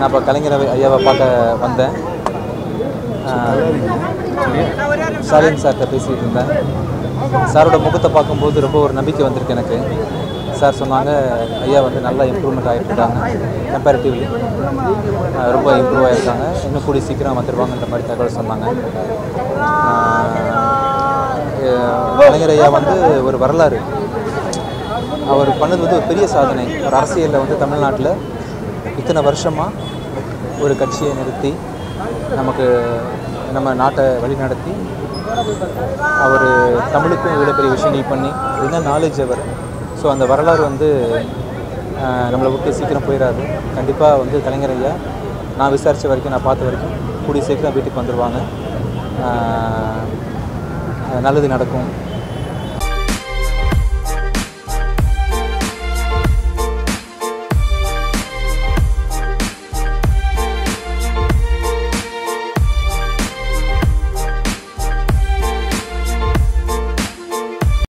நான் இப்போ கலைஞர் ஐயாவை பார்க்க வந்தேன் ஸ்டாலின் சார்கிட்ட பேசிகிட்டு இருந்தேன் சாரோட முகத்தை பார்க்கும்போது ரொம்ப ஒரு நம்பிக்கை வந்திருக்கு எனக்கு சார் சொன்னாங்க ஐயா வந்து நல்லா இம்ப்ரூவ்மெண்ட் ஆகிட்டு இருக்காங்க கம்பேரிட்டிவ்லி ரொம்ப இம்ப்ரூவ் ஆகிருக்காங்க இன்னும் கூடி சீக்கிரம் வந்துடுவாங்கன்ற மாதிரி தகவல் சொன்னாங்க ஆஹ் கலைஞர் ஐயா வந்து ஒரு வரலாறு அவர் பண்ணது வந்து ஒரு பெரிய சாதனை ஒரு அரசியலில் வந்து தமிழ்நாட்டில் இத்தனை வருஷமாக ஒரு கட்சியை நிறுத்தி நமக்கு நம்ம நாட்டை வழிநடத்தி அவர் தமிழுக்கும் இவ்வளோ பெரிய விஷயங்கள் பண்ணி இதுதான் நாலேஜ் அவர் ஸோ அந்த வரலாறு வந்து ஆஹ், நம்மளை விட்டு சீக்கிரம் போயிடாது கண்டிப்பாக வந்து கலைஞர் ஐயா நான் விசாரித்த வரைக்கும் நான் பார்த்த வரைக்கும் கூடிய சீக்கிரம் வீட்டுக்கு வந்துடுவாங்க ஆஹ், நல்லது நடக்கும்